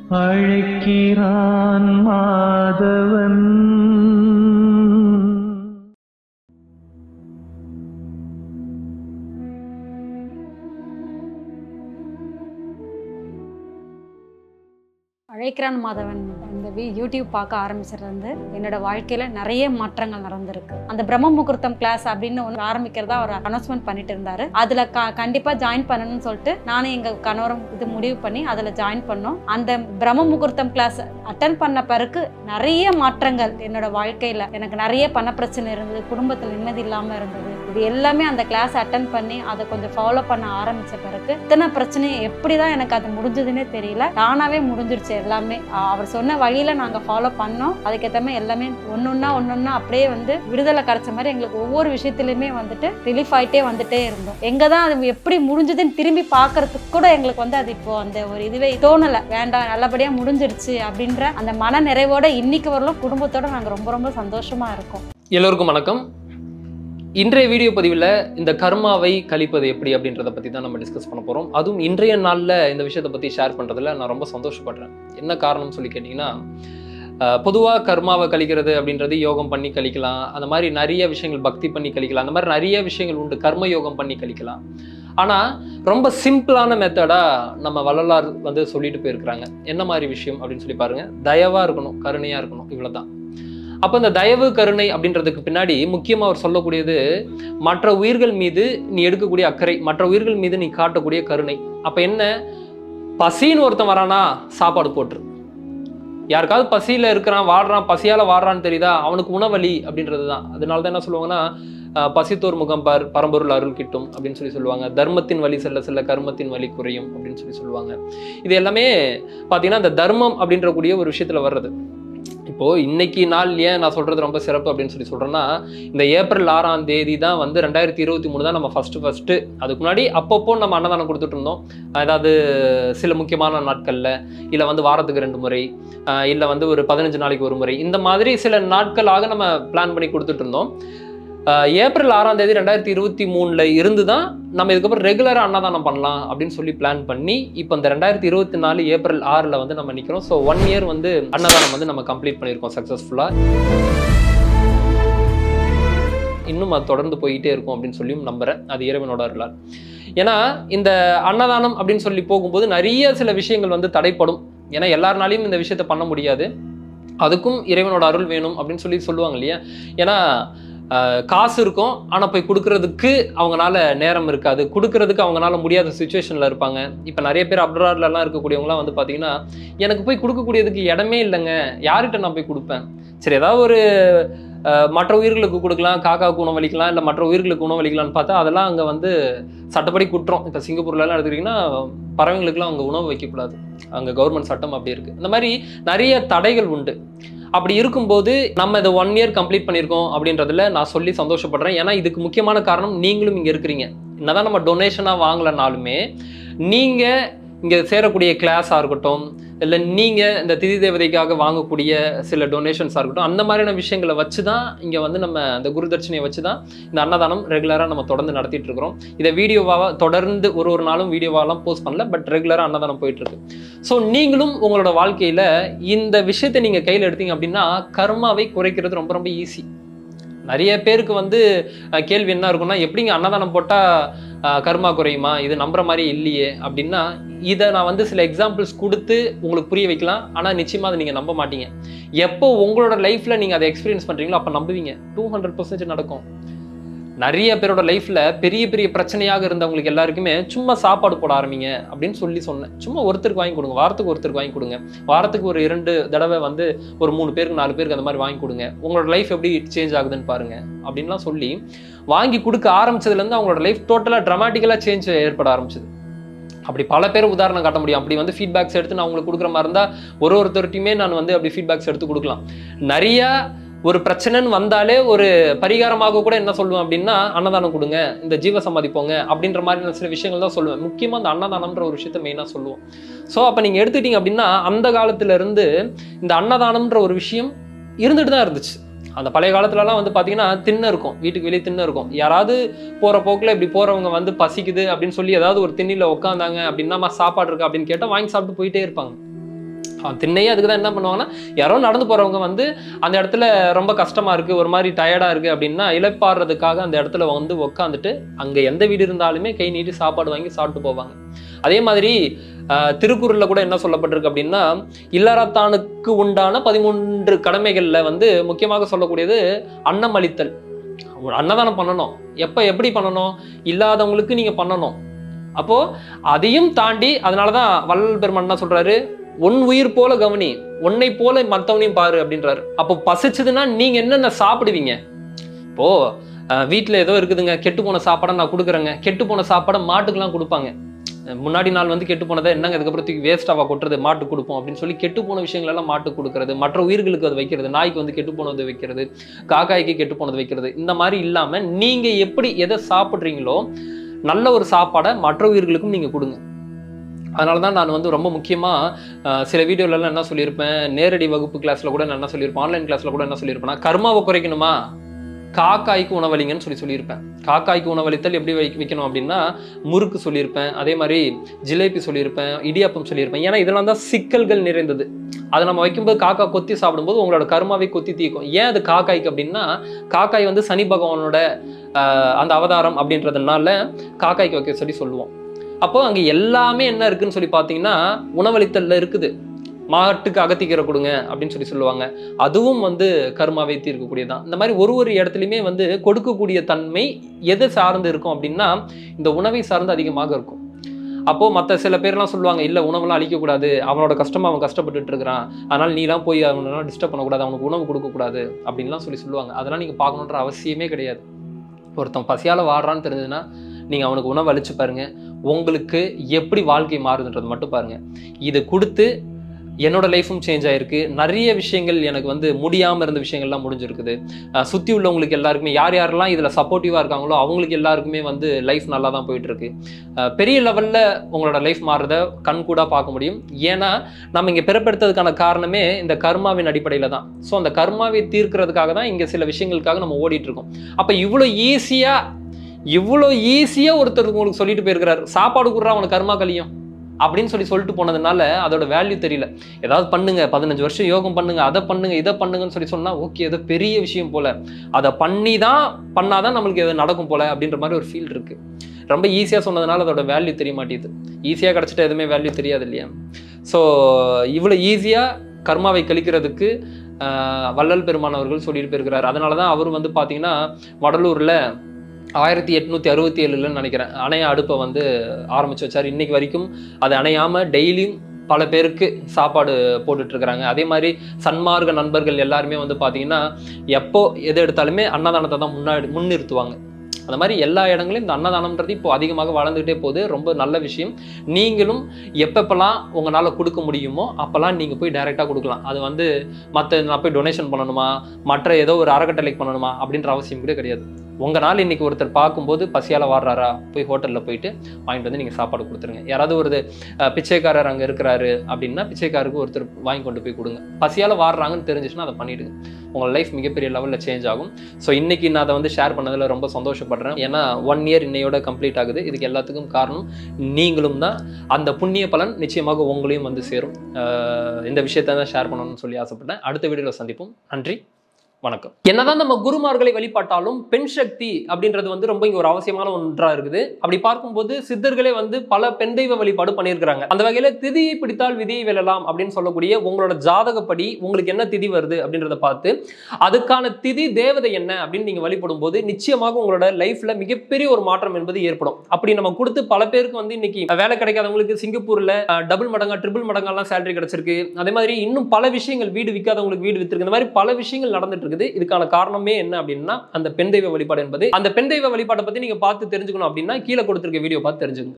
அழைக்கிறான் மாதவன் அழைக்கிறான் மாதவன் இந்த வி- யூடியூப் பார்க்க ஆரம்பிச்சதுலேருந்து என்னோட வாழ்க்கையில் நிறைய மாற்றங்கள் நடந்திருக்கு அந்த பிரம்ம முகூர்த்தம் கிளாஸ் அப்படின்னு ஒன்று ஆரம்பிக்கிறதா அவர் அனௌன்ஸ்மெண்ட் பண்ணிட்டு இருந்தாரு அதில் க கண்டிப்பாக ஜாயின் பண்ணணும்னு சொல்லிட்டு நானும் எங்கள் கணவரும் இது முடிவு பண்ணி அதில் ஜாயின் பண்ணோம் அந்த பிரம்ம முகூர்த்தம் கிளாஸ் அட்டன் பண்ண பிறகு நிறைய மாற்றங்கள் என்னோட வாழ்க்கையில் எனக்கு நிறைய பண பிரச்சனை இருந்தது குடும்பத்தில் நிம்மதி இல்லாமல் இருந்தது இது எல்லாமே அந்த கிளாஸ் அட்டன் பண்ணி அதை கொஞ்சம் ஃபாலோ பண்ண ஆரம்பிச்ச பிறகு இத்தனை பிரச்சனையும் எப்படி தான் எனக்கு அது முடிஞ்சதுன்னே தெரியல தானாகவே முடிஞ்சிருச்சு எல்லாமே அஹ் அவர் சொன்ன வழியில நாங்கள் ஃபாலோ பண்ணோம் அதுக்கேற்ற மாதிரி எல்லாமே ஒன்னொன்னா ஒன்னொன்னா அப்படியே வந்து விடுதலை கிடைச்ச மாதிரி எங்களுக்கு ஒவ்வொரு விஷயத்துலையுமே வந்துட்டு ரிலீஃப் ஆயிட்டே வந்துட்டே இருந்தோம் எங்க தான் அது எப்படி முடிஞ்சதுன்னு திரும்பி பார்க்கறதுக்கு கூட எங்களுக்கு வந்து அது இப்போ அந்த ஒரு இதுவே தோணலை வேண்டாம் நல்லபடியா முடிஞ்சிருச்சு அப்படின்ற அந்த மன நிறைவோட இன்னைக்கு வரலும் குடும்பத்தோட நாங்கள் ரொம்ப ரொம்ப சந்தோஷமா இருக்கோம் எல்லோருக்கும் வணக்கம் இன்றைய வீடியோ பதிவில் இந்த கர்மாவை கழிப்பது எப்படி அப்படின்றத பற்றி தான் நம்ம டிஸ்கஸ் பண்ண போகிறோம் அதுவும் இன்றைய நாளில் இந்த விஷயத்தை பற்றி ஷேர் பண்ணுறதுல நான் ரொம்ப சந்தோஷப்படுறேன் என்ன காரணம் சொல்லி கேட்டிங்கன்னா பொதுவாக கர்மாவை கழிக்கிறது அப்படின்றது யோகம் பண்ணி கழிக்கலாம் அந்த மாதிரி நிறைய விஷயங்கள் பக்தி பண்ணி கழிக்கலாம் அந்த மாதிரி நிறைய விஷயங்கள் உண்டு கர்ம யோகம் பண்ணி கழிக்கலாம் ஆனால் ரொம்ப சிம்பிளான மெத்தடாக நம்ம வள்ளலார் வந்து சொல்லிட்டு போயிருக்கிறாங்க என்ன மாதிரி விஷயம் அப்படின்னு சொல்லி பாருங்க தயவாக இருக்கணும் கருணையாக இருக்கணும் இவ்வளவுதான் அப்போ இந்த தயவு கருணை அப்படின்றதுக்கு பின்னாடி முக்கியமாக அவர் சொல்லக்கூடியது மற்ற உயிர்கள் மீது நீ எடுக்கக்கூடிய அக்கறை மற்ற உயிர்கள் மீது நீ காட்டக்கூடிய கருணை அப்போ என்ன பசின்னு ஒருத்தன் வரானா சாப்பாடு போட்டுரு யாருக்காவது பசியில் இருக்கிறான் வாடுறான் பசியால் வாடுறான்னு தெரியுதா அவனுக்கு உணவலி அப்படின்றது தான் அதனால தான் என்ன சொல்லுவாங்கன்னா அஹ், பசித்தோர் முகம் பார் பரம்பொருள் அருள் கிட்டும் அப்படின்னு சொல்லி சொல்லுவாங்க தர்மத்தின் வழி செல்ல செல்ல கர்மத்தின் வழி குறையும் அப்படின்னு சொல்லி சொல்லுவாங்க இது எல்லாமே பார்த்தீங்கன்னா இந்த தர்மம் அப்படின்ற கூடிய ஒரு விஷயத்துல வர்றது இப்போ இன்னைக்கு நாள் ஏன் நான் சொல்றது ரொம்ப சிறப்பு அப்படின்னு சொல்லி சொல்றேன்னா இந்த ஏப்ரல் ஆறாம் தேதி தான் வந்து ரெண்டாயிரத்தி இருபத்தி மூணு தான் நம்ம ஃபர்ஸ்ட் ஃபர்ஸ்ட் அதுக்கு முன்னாடி அப்பப்போ நம்ம அன்னதானம் கொடுத்துட்டு இருந்தோம் அதாவது சில முக்கியமான நாட்கள்ல இல்லை வந்து வாரத்துக்கு ரெண்டு முறை ஆஹ் இல்லை வந்து ஒரு பதினஞ்சு நாளைக்கு ஒரு முறை இந்த மாதிரி சில நாட்களாக நம்ம பிளான் பண்ணி கொடுத்துட்டு இருந்தோம் ஆஹ் ஏப்ரல் ஆறாம் தேதி ரெண்டாயிரத்தி இருபத்தி மூணுல இருந்து தான் நம்ம இதுக்கப்புறம் ரெகுலராக அன்னதானம் பண்ணலாம் அப்படின்னு சொல்லி பிளான் பண்ணி இப்போ இந்த ரெண்டாயிரத்தி இருபத்தி நாலு ஏப்ரல் ஆறில் வந்து நம்ம நிற்கிறோம் ஸோ ஒன் இயர் வந்து அன்னதானம் வந்து நம்ம கம்ப்ளீட் பண்ணியிருக்கோம் சக்ஸஸ்ஃபுல்லாக இன்னும் அது தொடர்ந்து போயிட்டே இருக்கும் அப்படின்னு சொல்லியும் நம்புறேன் அது இறைவனோட அருளால் ஏன்னா இந்த அன்னதானம் அப்படின்னு சொல்லி போகும்போது நிறைய சில விஷயங்கள் வந்து தடைப்படும் ஏன்னா எல்லாருனாலையும் இந்த விஷயத்த பண்ண முடியாது அதுக்கும் இறைவனோட அருள் வேணும் அப்படின்னு சொல்லி சொல்லுவாங்க இல்லையா ஏன்னா ஆஹ், காசு இருக்கும் ஆனால் போய் கொடுக்கறதுக்கு அவங்களால நேரம் இருக்காது கொடுக்கறதுக்கு அவங்களால முடியாத சுச்சுவேஷனில் இருப்பாங்க இப்போ நிறைய பேர் அப்ராட்லலாம் இருக்கக்கூடியவங்களாம் வந்து பார்த்தீங்கன்னா எனக்கு போய் கொடுக்கக்கூடியதுக்கு இடமே இல்லைங்க யார்கிட்ட நான் போய் கொடுப்பேன் சரி ஏதாவது ஒரு அஹ், மற்ற உயிர்களுக்கு கொடுக்கலாம் காக்காவுக்கு உணவளிக்கலாம் இல்லை மற்ற உயிர்களுக்கு உணவளிக்கலாம்னு பார்த்தா அதெல்லாம் அங்கே வந்து சட்டப்படி குற்றம் இப்போ சிங்கப்பூர்லலாம் எடுத்துக்கிட்டிங்கன்னா பறவைங்களுக்குலாம் அங்கே உணவு வைக்கக்கூடாது அங்கே கவர்மெண்ட் சட்டம் அப்படி இருக்குது இந்த மாதிரி நிறைய தடைகள் உண்டு அப்படி இருக்கும்போது நம்ம இதை ஒன் இயர் கம்ப்ளீட் பண்ணியிருக்கோம் அப்படின்றதுல நான் சொல்லி சந்தோஷப்படுறேன் ஏன்னா இதுக்கு முக்கியமான காரணம் நீங்களும் இங்கே இருக்கிறீங்க என்னதான் நம்ம டொனேஷனாக வாங்கலைனாலுமே நீங்கள் இங்கே சேரக்கூடிய கிளாஸாக இருக்கட்டும் இல்லை நீங்கள் இந்த திதி தேவதைக்காக வாங்கக்கூடிய சில டொனேஷன்ஸாக இருக்கட்டும் அந்த மாதிரியான விஷயங்களை வச்சு தான் இங்கே வந்து நம்ம இந்த குருதட்சணையை வச்சு தான் இந்த அன்னதானம் ரெகுலராக நம்ம தொடர்ந்து நடத்திட்டு இருக்கிறோம் இதை வீடியோவாக தொடர்ந்து ஒரு ஒரு நாளும் வீடியோவாலாம் போஸ்ட் பண்ணல பட் ரெகுலராக அன்னதானம் போயிட்டு இருக்கு ஸோ நீங்களும் உங்களோட வாழ்க்கையில் இந்த விஷயத்தை நீங்கள் கையில் எடுத்தீங்க அப்படின்னா கர்மாவை குறைக்கிறது ரொம்ப ரொம்ப ஈஸி நிறைய பேருக்கு வந்து அஹ், கேள்வி என்ன இருக்கும்னா எப்படிங்க அன்னதானம் போட்டால் கர்மா குறையுமா இது நம்புற மாதிரி இல்லையே அப்படின்னா இதை நான் வந்து சில எக்ஸாம்பிள்ஸ் கொடுத்து உங்களுக்கு புரிய வைக்கலாம் ஆனால் நிச்சயமாக அதை நீங்கள் நம்ப மாட்டீங்க எப்போ உங்களோட லைஃப்பில் நீங்கள் அதை எக்ஸ்பீரியன்ஸ் பண்ணுறீங்களோ அப்போ நம்புவீங்க டூ ஹண்ட்ரட் பர்சன்டேஜ் நடக்கும் நிறைய பேரோட லைஃப்ல பெரிய பெரிய பிரச்சனையாக இருந்தவங்களுக்கு எல்லாருக்குமே சும்மா சாப்பாடு போட ஆரம்பிங்க அப்படின்னு சொல்லி சொன்னேன் சும்மா ஒருத்தருக்கு வாங்கி கொடுங்க வாரத்துக்கு ஒருத்தருக்கு வாங்கி கொடுங்க வாரத்துக்கு ஒரு இரண்டு தடவை வந்து ஒரு மூணு பேருக்கு நாலு பேருக்கு அந்த மாதிரி வாங்கி கொடுங்க உங்களோட லைஃப் எப்படி சேஞ்ச் ஆகுதுன்னு பாருங்க அப்படின்லாம் சொல்லி வாங்கி கொடுக்க ஆரம்பிச்சதுலேருந்து அவங்களோட லைஃப் டோட்டலாக ட்ரமாட்டிக்கலாக சேஞ்ச் ஏற்பட ஆரம்பிச்சது அப்படி பல பேர் உதாரணம் காட்ட முடியும் அப்படி வந்து ஃபீட்பேக்ஸ் எடுத்து நான் உங்களுக்கு கொடுக்குற மாதிரி இருந்தால் ஒரு ஒருத்தர்ட்டையுமே நான் வந்து அப்படி ஃபீட்பேக்ஸ் எடுத்து கொடுக்கலாம் நிறைய ஒரு பிரச்சனைன்னு வந்தாலே ஒரு பரிகாரமாக கூட என்ன சொல்லுவேன் அப்படின்னா அன்னதானம் கொடுங்க இந்த ஜீவ சமாதி போங்க அப்படின்ற மாதிரி சில விஷயங்கள் தான் சொல்லுவேன் முக்கியமாக அந்த அன்னதானம்ன்ற ஒரு விஷயத்த மெயினாக சொல்லுவோம் ஸோ அப்போ நீங்கள் எடுத்துக்கிட்டீங்க அப்படின்னா அந்த காலத்துல இருந்து இந்த அன்னதானம்ன்ற ஒரு விஷயம் இருந்துட்டு தான் இருந்துச்சு அந்த பழைய காலத்துலலாம் வந்து பார்த்தீங்கன்னா திண்ணை இருக்கும் வீட்டுக்கு வெளியே திண்ணை இருக்கும் யாராவது போகிற போக்கில் இப்படி போகிறவங்க வந்து பசிக்குது அப்படின்னு சொல்லி ஏதாவது ஒரு திண்ணில உட்காந்தாங்க அப்படின்னா "அம்மா, சாப்பாடு இருக்கா அப்படின்னு கேட்டால் வாங்கி சாப்பிட்டு போயிட்டே இருப்பாங்க அவன் திண்ணையே அதுக்கு தான் என்ன பண்ணுவாங்கன்னா யாரோ நடந்து போறவங்க வந்து அந்த இடத்துல ரொம்ப கஷ்டமா இருக்கு ஒரு மாதிரி டயர்டா இருக்கு அப்படின்னா இளைப்பாடுறதுக்காக அந்த இடத்துல வந்து உட்காந்துட்டு அங்க எந்த வீடு இருந்தாலுமே கை நீட்டி சாப்பாடு வாங்கி சாப்பிட்டு போவாங்க அதே மாதிரி ஆஹ், திருக்குறள்ல கூட என்ன சொல்லப்பட்டிருக்கு அப்படின்னா இல்லறத்தானுக்கு உண்டான பதிமூன்று கடமைகள்ல வந்து முக்கியமாக சொல்லக்கூடியது அன்னம் அளித்தல் ஒரு அன்னதானம் பண்ணணும் எப்ப எப்படி பண்ணணும் இல்லாதவங்களுக்கு நீங்க பண்ணணும் அப்போ அதையும் தாண்டி அதனாலதான் வள்ளல் பெருமான் என்ன சொல்றாரு உன் உயிர் போல கவனி உன்னை போல மத்தவனையும் பாரு அப்படின்றாரு அப்போ பசிச்சதுன்னா நீங்க என்னென்ன சாப்பிடுவீங்க இப்போ அஹ், வீட்ல ஏதோ இருக்குதுங்க கெட்டு போன சாப்பாடை நான் கொடுக்குறேங்க கெட்டு போன சாப்பாடை மாட்டுக்கெல்லாம் கொடுப்பாங்க அஹ், முன்னாடி நாள் வந்து கெட்டு போனதை என்னங்க அதுக்கப்புறம் தூக்கி வேஸ்டாவா கொட்டுறது மாட்டு கொடுப்போம் அப்படின்னு சொல்லி கெட்டு போன விஷயங்கள் எல்லாம் மாட்டுக்கு கொடுக்கறது மற்ற உயிர்களுக்கு அது வைக்கிறது நாய்க்கு வந்து கெட்டு போனது வைக்கிறது காக்காய்க்கு கெட்டு போனது வைக்கிறது இந்த மாதிரி இல்லாம நீங்க எப்படி எதை சாப்பிட்றீங்களோ நல்ல ஒரு சாப்பாடை மற்ற உயிர்களுக்கும் நீங்க கொடுங்க அதனால தான் நான் வந்து ரொம்ப முக்கியமாக சில வீடியோலலாம் என்ன சொல்லியிருப்பேன் நேரடி வகுப்பு கிளாஸில் கூட நான் என்ன சொல்லியிருப்பேன் ஆன்லைன் கிளாஸில் கூட என்ன சொல்லியிருப்பேன்னா கர்மாவை குறைக்கணுமா காக்காய்க்கு உணவளிங்கன்னு சொல்லி சொல்லியிருப்பேன் காக்காய்க்கு உணவளித்தல் எப்படி வை வைக்கணும் அப்படின்னா முறுக்கு சொல்லியிருப்பேன் அதே மாதிரி ஜிலேபி சொல்லியிருப்பேன் இடியாப்பம் சொல்லியிருப்பேன் ஏன்னா இதெல்லாம் தான் சிக்கல்கள் நிறைந்தது அதை நம்ம வைக்கும்போது காக்கா கொத்தி சாப்பிடும்போது உங்களோட கர்மாவை கொத்தி தீக்கும் ஏன் அது காக்காய்க்கு அப்படின்னா காக்காய் வந்து சனி பகவானோட ஆஹ், அந்த அவதாரம் அப்படின்றதுனால காக்காய்க்கு வைக்க சொல்லி சொல்லுவோம் அப்போ அங்க எல்லாமே என்ன இருக்குன்னு சொல்லி பார்த்தீங்கன்னா உணவளித்தல்ல இருக்குது மாட்டுக்கு அகத்திக்கீரை கொடுங்க அப்படின்னு சொல்லி சொல்லுவாங்க அதுவும் வந்து கர்மாவை தீர்க்கக்கூடியதான் இந்த மாதிரி ஒரு ஒரு இடத்துலையுமே வந்து கொடுக்கக்கூடிய தன்மை எதை சார்ந்து இருக்கும் அப்படின்னா இந்த உணவை சார்ந்து அதிகமாக இருக்கும் அப்போ மற்ற சில பேர்லாம் சொல்லுவாங்க இல்ல உணவெல்லாம் அழிக்கக்கூடாது அவனோட கஷ்டமா அவன் கஷ்டப்பட்டுட்டு இருக்கிறான் அதனால நீலாம் போய் அவனெல்லாம் டிஸ்டர்ப் பண்ணக்கூடாது அவனுக்கு உணவு கொடுக்கக்கூடாது அப்படின்லாம் சொல்லி சொல்லுவாங்க அதெல்லாம் நீங்க பார்க்கணுன்ற அவசியமே கிடையாது ஒருத்தன் பசியால வாடுறான்னு தெரிஞ்சதுன்னா நீங்க அவனுக்கு உணவு அளிச்சு பாருங்க உங்களுக்கு எப்படி வாழ்க்கை மாறுதுன்றது மட்டும் பாருங்க இதை கொடுத்து என்னோட லைஃபும் சேஞ்ச் ஆயிருக்கு நிறைய விஷயங்கள் எனக்கு வந்து முடியாம இருந்த விஷயங்கள்லாம் முடிஞ்சிருக்குது அஹ் சுத்தி உள்ளவங்களுக்கு எல்லாருக்குமே யார் யாரெல்லாம் இதுல சப்போர்ட்டிவா இருக்காங்களோ அவங்களுக்கு எல்லாருக்குமே வந்து லைஃப் நல்லா தான் போயிட்டு இருக்கு அஹ் பெரிய லெவல்ல உங்களோட லைஃப் மாறுறத கண் கூட பார்க்க முடியும் ஏன்னா நம்ம இங்க பிறப்பெடுத்ததுக்கான காரணமே இந்த கர்மாவின் அடிப்படையில தான் ஸோ அந்த கர்மாவை தீர்க்கிறதுக்காக தான் இங்க சில விஷயங்களுக்காக நம்ம ஓடிட்டு இருக்கோம் அப்ப இவ்வளோ ஈஸியா இவ்வளோ ஈஸியா ஒருத்தர் உங்களுக்கு சொல்லிட்டு போயிருக்கிறார் சாப்பாடு கொடுறா அவனுக்கு கர்மா கலியும் அப்படின்னு சொல்லி சொல்லிட்டு போனதுனால அதோட வேல்யூ தெரியல ஏதாவது பண்ணுங்க பதினஞ்சு வருஷம் யோகம் பண்ணுங்க அதை பண்ணுங்க இதை பண்ணுங்கன்னு சொல்லி சொன்னா ஓகே ஏதோ பெரிய விஷயம் போல அதை பண்ணி தான் பண்ணாதான் நம்மளுக்கு எது நடக்கும் போல அப்படின்ற மாதிரி ஒரு ஃபீல் இருக்கு ரொம்ப ஈஸியா சொன்னதுனால அதோட வேல்யூ தெரிய மாட்டேங்குது ஈஸியா கிடைச்சிட்டு எதுவுமே வேல்யூ தெரியாது இல்லையா ஸோ இவ்வளோ ஈஸியா கர்மாவை கழிக்கிறதுக்கு ஆஹ், வள்ளல் பெருமான் அவர்கள் சொல்லிட்டு போயிருக்கிறார் அதனால தான் அவர் வந்து பார்த்தீங்கன்னா வடலூர்ல ஆயிரத்தி எட்நூத்தி அறுபத்தி ஏழுலன்னு நினைக்கிறேன் அணைய அடுப்பை வந்து ஆரம்பிச்சு வச்சார் இன்னைக்கு வரைக்கும் அது அணையாம டெய்லியும் பல பேருக்கு சாப்பாடு போட்டுட்டு இருக்கிறாங்க அதே மாதிரி சன்மார்க்க நண்பர்கள் எல்லாருமே வந்து பார்த்தீங்கன்னா எப்போ எது எடுத்தாலுமே அன்னதானத்தை தான் முன்னாடி முன்னிறுத்துவாங்க அந்த மாதிரி எல்லா இடங்களையும் இந்த அன்னதானம்ன்றது இப்போ அதிகமாக வளர்ந்துகிட்டே போகுது ரொம்ப நல்ல விஷயம் நீங்களும் எப்பப்பெல்லாம் உங்களால் கொடுக்க முடியுமோ அப்போல்லாம் நீங்கள் போய் டைரெக்டாக கொடுக்கலாம் அது வந்து மற்ற நான் போய் டொனேஷன் பண்ணணுமா மற்ற ஏதோ ஒரு அறக்கட்டளைக்கு பண்ணணுமா அப்படின்ற அவசியம் கூட கிடையாது உங்களால் இன்னைக்கு ஒருத்தர் பார்க்கும்போது பசியால் வாடுறாரா போய் ஹோட்டலில் போயிட்டு வாங்கிட்டு வந்து நீங்கள் சாப்பாடு கொடுத்துருங்க யாராவது ஒரு அஹ், பிச்சைக்காரர் அங்கே இருக்கிறாரு அப்படின்னா பிச்சைக்காரருக்கு ஒருத்தர் வாங்கி கொண்டு போய் கொடுங்க பசியால் வாடுறாங்கன்னு தெரிஞ்சிச்சுன்னா அதை பண்ணிடுங்க உங்கள் லைஃப் மிகப்பெரிய லெவலில் சேஞ்ச் ஆகும் ஸோ இன்னைக்கு நான் அதை வந்து ஷேர் பண்ணதில் ரொம்ப சந்தோஷப்படுறேன் ஏன்னா ஒன் இயர் இன்னையோட கம்ப்ளீட் ஆகுது இதுக்கு எல்லாத்துக்கும் காரணம் நீங்களும் தான் அந்த புண்ணிய பலன் நிச்சயமாக உங்களையும் வந்து சேரும் அஹ், இந்த விஷயத்தை தான் ஷேர் பண்ணணும்னு சொல்லி ஆசைப்பட்டேன் அடுத்த வீடியோவில் சந்திப்போம் நன்றி வணக்கம் என்னதான் நம்ம குருமார்களை வழிபாட்டாலும் பெண் சக்தி அப்படின்றது வந்து ரொம்ப இங்க ஒரு அவசியமான ஒன்றா இருக்குது அப்படி பார்க்கும்போது சித்தர்களே வந்து பல பெண் தெய்வ வழிபாடு பண்ணியிருக்கிறாங்க அந்த வகையில திதியை பிடித்தால் விதியை வெல்லலாம் அப்படின்னு சொல்லக்கூடிய உங்களோட ஜாதகப்படி உங்களுக்கு என்ன திதி வருது அப்படின்றத பார்த்து அதுக்கான திதி தேவதை என்ன அப்படின்னு நீங்க வழிபடும் போது நிச்சயமாக உங்களோட லைஃப்ல மிகப்பெரிய ஒரு மாற்றம் என்பது ஏற்படும் அப்படி நம்ம கொடுத்து பல பேருக்கு வந்து இன்னைக்கு வேலை கிடைக்காதவங்களுக்கு சிங்கப்பூர்ல டபுள் மடங்கா ட்ரிபிள் மடங்கெல்லாம் சேலரி கிடைச்சிருக்கு அதே மாதிரி இன்னும் பல விஷயங்கள் வீடு விற்காதவங்களுக்கு வீடு வித்திருக்கு இந்த மாதிரி பல விஷயங்கள் நடந்துட்டு இருக்குது இதுக்கான காரணமே என்ன அப்படின்னா அந்த பெண் தெய்வ வழிபாடு என்பது அந்த பெண் தெய்வ வழிபாட்டை பத்தி நீங்க பார்த்து தெரிஞ்சுக்கணும் அப்படின்னா கீழே கொடுத்திருக்க வீடியோ பார்த்து தெரிஞ்சுக்கணும்